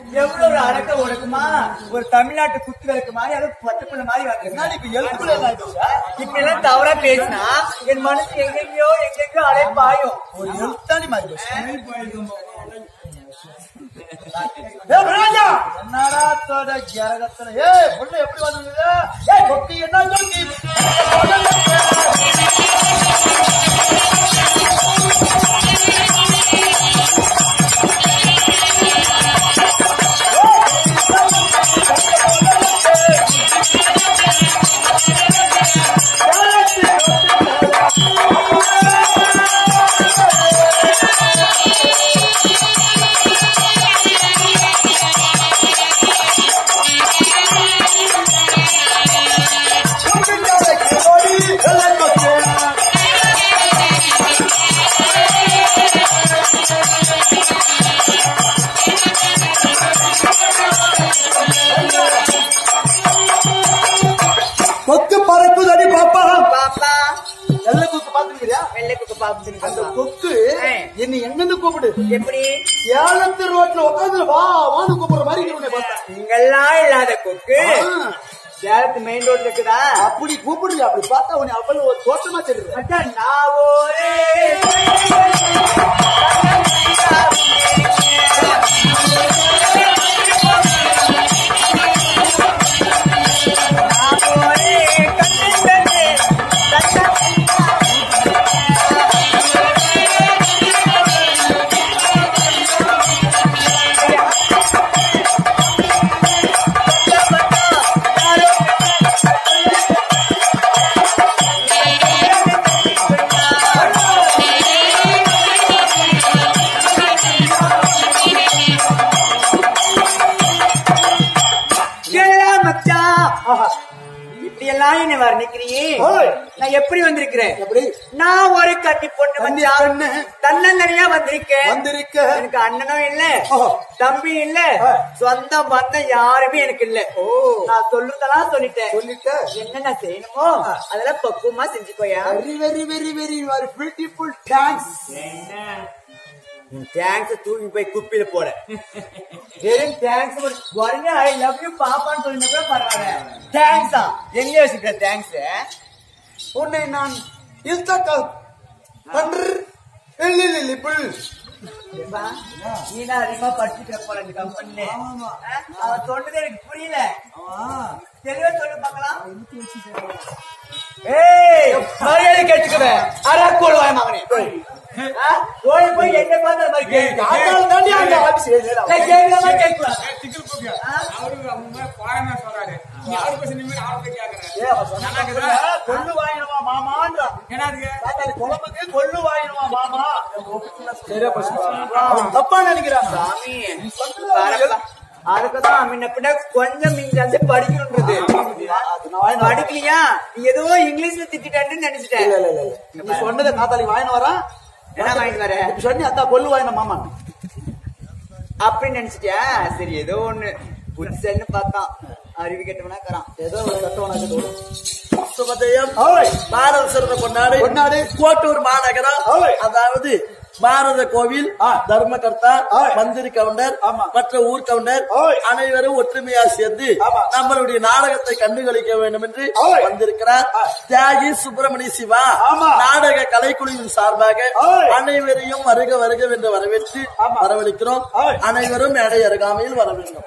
எவ்வளவு ஒரு அடக்க ஒடுக்குமா ஒரு தமிழ்நாட்டு குத்து விளக்கு மாதிரி அது பட்டுப்புள்ள மாதிரி வந்து இப்ப எழுப்புல என்ன ஆயிடுச்சா? இப்ப எல்லாம் தவறா பேசினா என் மனசு எங்கெங்கயோ எங்கெங்கயோ அலைய பாயும் ஒரு எழுத்தாணி மாறி போச்சு. ஏய், ராஜா! என்னடா தோட கிரகத்துல ஏய் பொண்ணு எப்படி வந்தது ஏய் கொக்கி என்ன கொக்கி கொக்கு பறக்குதடி பாப்பா பாப்பா எல்லை கொக்கு பாத்துக்கிறியா வெள்ளை குக்கு அந்த பாப்பு கொக்கு ஆ. என்னை எங்கிருந்து கூப்பிடு எப்படி ஏலத்து ரோட்ல உட்காந்து வா வான்னு கூப்பிடுற மாதிரி இருக்கு உன்னை பார்த்தா இங்கெல்லாம் இல்லாத கொக்கு ஆ. சேலத்து மெயின் ரோட்ல இருக்குதா அப்படி கூப்பிடுறியா அப்படி பார்த்தா உன்னை அவ்வளவு ஒரு தோற்றமா தெரியுது அதான் நான் ஒரு நான் ஒரு கண்ணந்தது எல்லாம் மச்சான் ஆஹா. இப்படி எல்லாம் என்ன வர்ணிக்கிறியே ஓய். நான் எப்படி வந்திருக்கிறேன் எப்படி நான் ஒரு கட்டி பொண்ணு கன்னி மச்சான் பொண்ணு. தன்னந்தனியா வந்திருக்கேன் வந்திருக்க எனக்கு அண்ணனும் இல்ல ஓஹோ. தம்பி இல்ல ஆ. சொந்த பந்தம் யாருமே எனக்கு இல்ல ஓ நான் சொல்லுறதெல்லாம் சொல்லிட்டேன் சொல்லிட்ட என்னென்ன செய்யணுமோ அதெல்லாம் பக்குவமா செஞ்சுக்கோயா very very very very your beautiful thanks thanks தூக்கி போய் குப்பில போட வெறும் தேங்க்ஸ் உடனே ஐ லவ் யூ பாப்பான்னு சொல்லினா கூட பரவாயில்ல தேங்க்ஸா எங்க வச்சுக்கிற தேங்க்ஸ் உன்னை நான் இல்தக்கா பண்ற இல்லை இல்லை இல்லை புல் நீ தான் அதிகமா படிச்சுக்கிற போல இந்த கம்பெனில ஆமா. அவன் சொன்னது எனக்கு புரியல தெளிவா சொல்லு பார்க்கலாம் ஏய் மரியாதை கேட்டுக்குவேன் அரை வாய் மகனே ஆ? போய் போய் என்ன பார்த்து அந்த மாதிரி கேள்வி ஆத்தாள் தாண்டி அங்க ஆபீஸ் ஏறிடா. நான் கேள்வி கேட்கலாம் ஏ, அவன் சொன்னா கொள்ளு வாங்கிடுவா மாமான்றான் தாத்தாடி குழம்புக்கு கொள்ளு வாங்கிடுவா மாமா சரியா பசங்க அவன் தப்பா நினைக்கிறான் சாமி பாரப்பா. அதுக்குதான் முன்ன பின்ன கொஞ்சம் மிஞ்சாந்து படிக்கணுன்றது படிக்கலையா நீ ஏதோ இங்கிலீஷ்ல திட்டான்னு இல்ல நினைச்சிட்டேன் இல்ல இல்ல இல்ல. நீ சொன்னதை காத்தாளி வாங்கின வரா என்ன வாங்கிட்டு வர இப்ப சொன்னி அத்தா கொள்ளு வாங்கின மாமா அப்படின்னு நினைச்சிட்டியா சரி ஏதோ ஒண்ணு புதுசன்னு பார்த்தான் அறிவு கெட்டவனா இருக்கிறான் ஏதோ ஒரு கட்டவனாக்கு தோணும் சுபதயம் ஓய். பாரத சிறந்த கொண்டாடு கொண்டாடு. கோட்டூர் மாநகரம் ஓய். அதாவது பாரத கோவில் ஆ. தர்மகர்த்தா ஓய். மந்திரி கவுண்டர் ஆமா. மற்ற ஊர் கவுண்டர் ஓய். அனைவரும் ஒற்றுமையா சேர்ந்து ஆமா. நம்மளுடைய நாடகத்தை கண்டுகளிக்க வேண்டும் என்று ஓய். வந்திருக்கிறார் ஆ. தியாகி சுப்பிரமணிய சிவா ஆமா. நாடக கலைக்குழுவின் சார்பாக ஓய். அனைவரையும் வருக வருக என்று வரவேற்று ஆமா. வரவழைக்கிறோம் ஓய். அனைவரும் மேடை அருகாமையில் வர வேண்டும்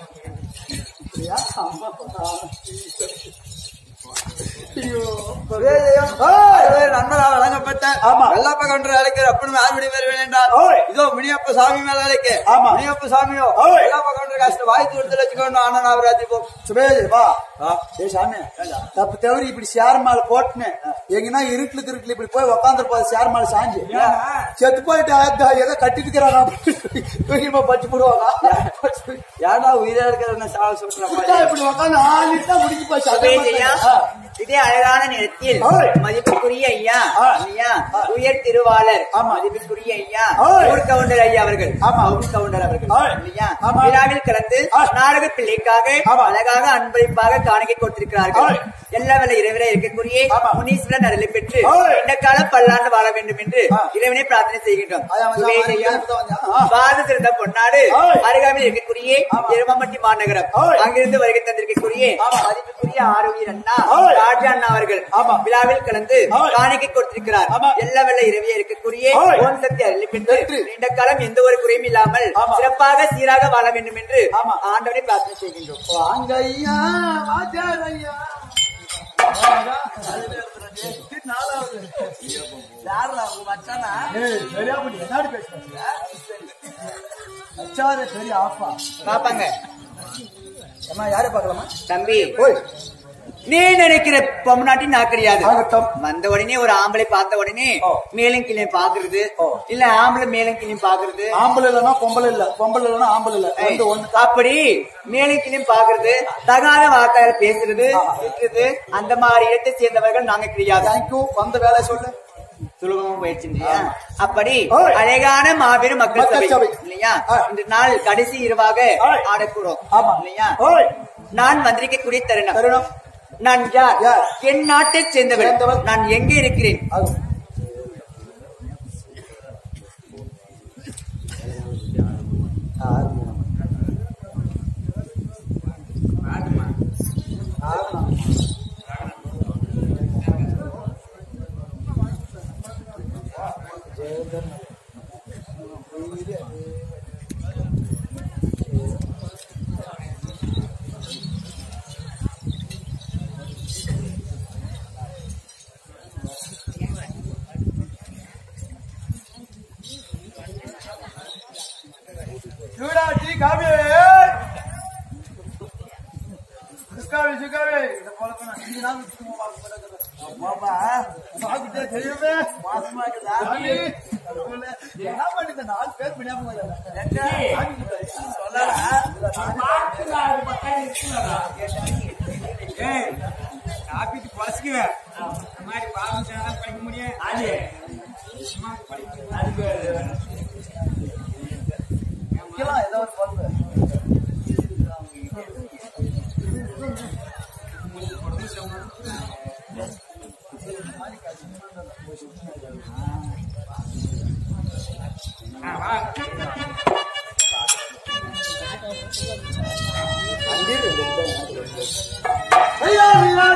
நண்பரால் வழங்கப்பட்ட ஆமா. வெள்ளப்ப கவுண்டர் அழைக்கிற அப்படின்னு ஆறுபடி பேர் வேண்டாம் ஓய். இதோ முனியப்ப சாமி மேல அழைக்க ஆமா. முனியப்ப சாமியோ ஓய். வெள்ளப்ப கவுண்டர் காசு வாய்த்து கொடுத்து வச்சுக்கணும் ஆனா நவராத்திரி போ சுபேஜ் வா ஏ சாமி தப்பு தவறி இப்படி ஷேர் மாலை போட்டுன்னு எங்கன்னா இருட்டுல இருட்டுல இப்படி போய் உக்காந்துரு போது ஷேர் மாலை சாஞ்சு செத்து போயிட்டு அத்தா, ஏதோ கட்டிட்டு இருக்கிறானா தூக்கிமா பச்சு போடுவாங்க ஏடா உயிரா இருக்கிற சாவ சொல்றேன் இப்படி உக்காந்து ஆளிட்டா முடிஞ்சு போச்சு சுபேஜையா? இதே அழகான நேரத்தில் ஓய். மதிப்புக்குரிய ஐயா ஆ. ஐயா உயர் திருவாளர் ஆமா. மதிப்புக்குரிய ஐயா ஓய். ஊர் கவுண்டர் ஐயா அவர்கள் ஆமா. ஊர் கவுண்டர் அவர்கள் ஓய். ஐயா ஆமா. விழாவில் கலந்து ஆ. நாடக பிள்ளைக்காக ஆமா. அழகாக அன்பளிப்பாக காணிக்கை கொடுத்திருக்கிறார்கள் ஓய். எல்லா வேலை இறைவனை இருக்கக்கூடிய ஆமா. முனீஸ்வரன் அருளை பெற்று ஓய். இந்த காலம் பல்லாண்டு வாழ வேண்டும் என்று ஆ. இறைவனை பிரார்த்தனை செய்கின்றோம் அதான் வந்து சுபேஷ் அவன் ஐயா, இறந்து வந்தான். ஆ. பாரத சிறந்த பொன்னாடு ஓய். அருகாமையில் இருக்கக்கூடிய ஆமா. எருமம்பட்டி மாநகரம் ஓய். அங்கிருந்து வருகை தந்திருக்கக்கூடிய ஆமா. மதிப்புக்குரிய ஆரோக்கிய அண்ணா ஓய். ராஜா அண்ணா அவர்கள் ஆமா. விழாவில் கலந்து ஓய். காணிக்கை கொடுத்திருக்கிறார் ஆமா. எல்லா வெள்ள இரவியா இருக்கக்கூடிய ஓய். ஓம் சக்தி அருளை பெற்று பெற்று. நீண்ட காலம் எந்த ஒரு குறையும் இல்லாமல் ஆமா. சிறப்பாக சீராக வாழ வேண்டும் என்று ஆமா. ஆண்டவனை பிரார்த்தனை செய்கின்றோம் வாங்கய்யா வாஜாரையா யாருடா உங்க மச்சானா ஏய் சரியா பண்ணி என்னடி பேசுறீங்க அச்சாரே பெரிய ஆப்பா பாப்பாங்க அம்மா யாரை பார்க்கலாமா தம்பி ஓய் நீ நினைக்கிற பொம்நாட்டி நான் கிடையாது ஆகட்டும் வந்த உடனே ஒரு ஆம்பளை பார்த்த உடனே ஓ. மேலும் கீழே பாக்குறது ஓ. இல்ல ஆம்பளை மேலும் கீழே பாக்குறது ஆம்பளை இல்லைன்னா பொம்பளை இல்ல பொம்பளை இல்லைன்னா ஆம்பளை இல்ல ஏய், ரெண்டு ஒண்ணு அப்படி மேலும் கீழே பாக்குறது தகாத வார்த்தையால பேசுறது திட்டுறது அந்த மாதிரி இடத்தை சேர்ந்தவர்கள் நாங்க கிடையாது தேங்க்யூ வந்த வேலை சொல்லு சுலபமா போயிடுச்சு இல்லையா அப்படி ஓய். அழகான மாபெரும் மக்கள் மக்கள் சபை சபை. இல்லையா ஆ. இந்த நாள் கடைசி இரவாக ஓய். ஆடக்கூடும் ஆமா இல்லையா ஓய் நான் வந்திருக்கக்கூடிய தருணம் தருணம் நான் யார் யார்? என் நாட்டைச் சேர்ந்தவர் சேர்ந்தவர். நான் எங்கே இருக்கிறேன் அது சூடாச்சி காபி சுக்காவி சுக்காவி இத போல பண்ண நீங்க நான் சும்மா பாக்க மாட்டேங்க அம்மாப்பா பாக்கிட்டே தெரியுமே மாசமா இருக்குதா என்ன பண்ணுது நாலு பேர் பிடியாம காப்பிட்டு பழசுக்குவேன் இந்த மாதிரி பாவம் சேனல் படிக்க முடியும் அது ஏதோ ஒரு பொண்ணு ஐயா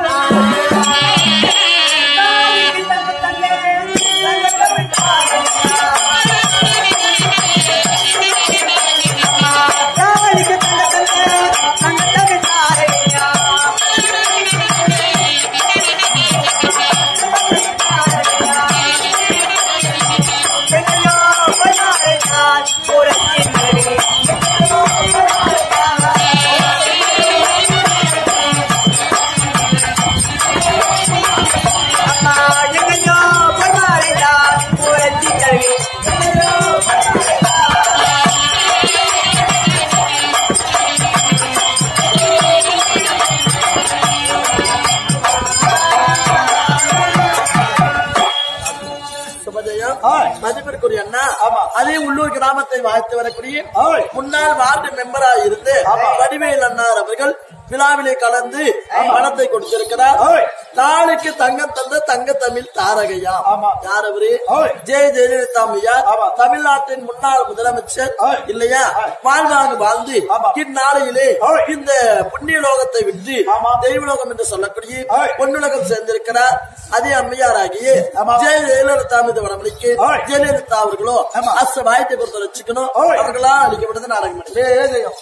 சுபஜயம் ஆய். மதிப்பிற்குரிய அண்ணா ஆமா. அதே உள்ளூர் கிராமத்தை வாழ்த்து வரக்கூடிய ஆய். முன்னாள் வார்டு மெம்பராக இருந்து ஆமா. வடிவேல் அண்ணார் அவர்கள் விழாவிலே கலந்து பணத்தை கொடுத்திருக்கிறார் ஆய். தாளுக்கு தங்கம் தந்த தங்க தமிழ் தாரகையா ஆமா. யார் அவரு ஆய். ஜெய ஜெயலலிதா ஐயா ஆமா. தமிழ்நாட்டின் முன்னாள் முதலமைச்சர் ஆய். இல்லையா ஆய். வாழ்வாங்கு வாழ்ந்து ஆமா. இந்நாளையிலே ஆய். இந்த புண்ணிய லோகத்தை விட்டு ஆமா. தெய்வலோகம் என்று சொல்லக்கூடிய ஆய். பொன்னுலகம் சேர்ந்திருக்கிறார் அதே அம்மையாராகிய ஆமா. ஜெய ஜெயலலிதா மீது வரமளிக்கு ஆய். ஜெயலலிதா அவர்களோ ஆமா. அச வாய்த்தை பொறுத்த வச்சுக்கணும் ஆய். அவர்களா அளிக்கப்பட்டது நாடகம் பண்ணி திரேதயம்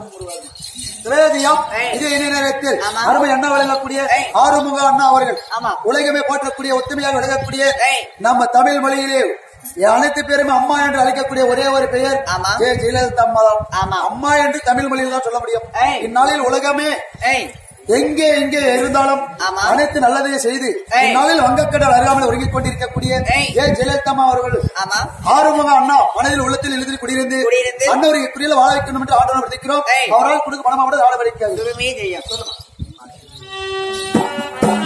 திரேதயம் ஏய். இதே இந்த நேரத்தில் ஆமா. அருமை அண்ணா வழங்கக்கூடிய ஏய். ஆறுமுக அண்ணா அவர்கள் ஆமா. உலகமே போற்றக்கூடிய ஒத்துமையாக விளங்கக்கூடிய ஏய். நம்ம தமிழ் மொழியிலே அனைத்து பேருமே அம்மா என்று அழைக்கக்கூடிய ஒரே ஒரு பெயர் ஆமா. ஜெய ஜெயலலிதா அம்மா தான் ஆமா. அம்மா என்று தமிழ் மொழியில் தான் சொல்ல முடியும் ஏய். இந்நாளில் உலகமே ஏய் எங்கே எங்கே இருந்தாலும் ஆமா. அனைத்து நல்லதையும் செய்து ஏய். இந்நாளில் வங்கக்கடல் அருகாமல் ஒருங்கிக் கொண்டிருக்கக்கூடிய ஏய். ஜெய ஜெயலலிதா அம்மா அவர்கள் ஆமா ஆறுமுக அண்ணா மனதில் உள்ளத்தில் எழுதி குடியிருந்து குடியிருந்து அன்னவரை குடியில வாழ வைக்கணும் என்று ஆண்டவனை விதிக்கிறோம் ஏய். அவரால் கொடுக்க பணமாக ஆட வலிக்காது சுகமே ஜெயம் சொல்லுமா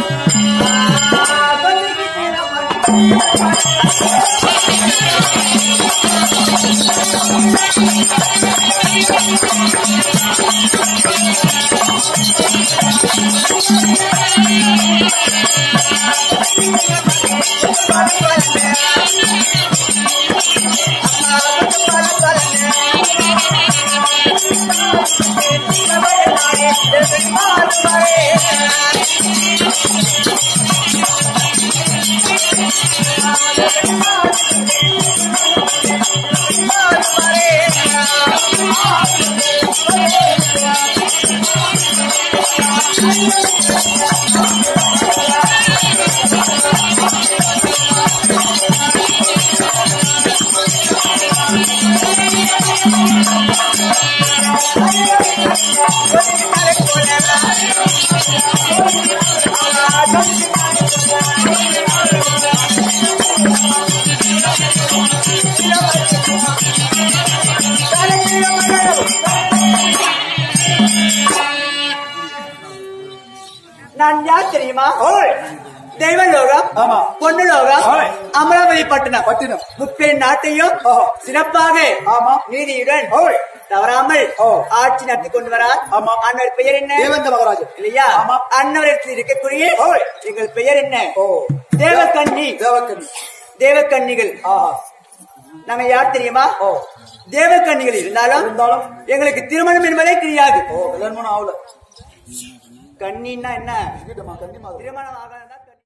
நான் யார் தெரியுமா தெய்வலோகம் ஆமா. பொன்னுலோகம் ஓய். அமராவதி பட்டணம் பட்டினம். முப்பெண் நாட்டையும் ஓஹோ. சிறப்பாக ஆமா. நீதியுடன் ஓய். தவறாமல் ஓ. ஆட்சி நடத்தி கொண்டு வரார் ஆமா. அண்ணர் பெயர் என்ன தேவேந்திர மகாராஜன் இல்லையா ஆமா. அன்னவரத்தில் இருக்கக்கூடிய ஓய். எங்கள் பெயர் என்ன ஓ தேவக்கண்ணி தேவக்கண்ணி தேவக்கண்ணிகள் ஆஹா நம்ம யார் தெரியுமா ஓ தேவக்கண்ணிகள் இருந்தாலும் இருந்தாலும் எங்களுக்கு திருமணம் என்பதே தெரியாது ஓ கல்யாணம் ஆகல கண்ணின்னா என்ன கண்டிப்பா கண்டிப்பா திருமணம் ஆகாதான்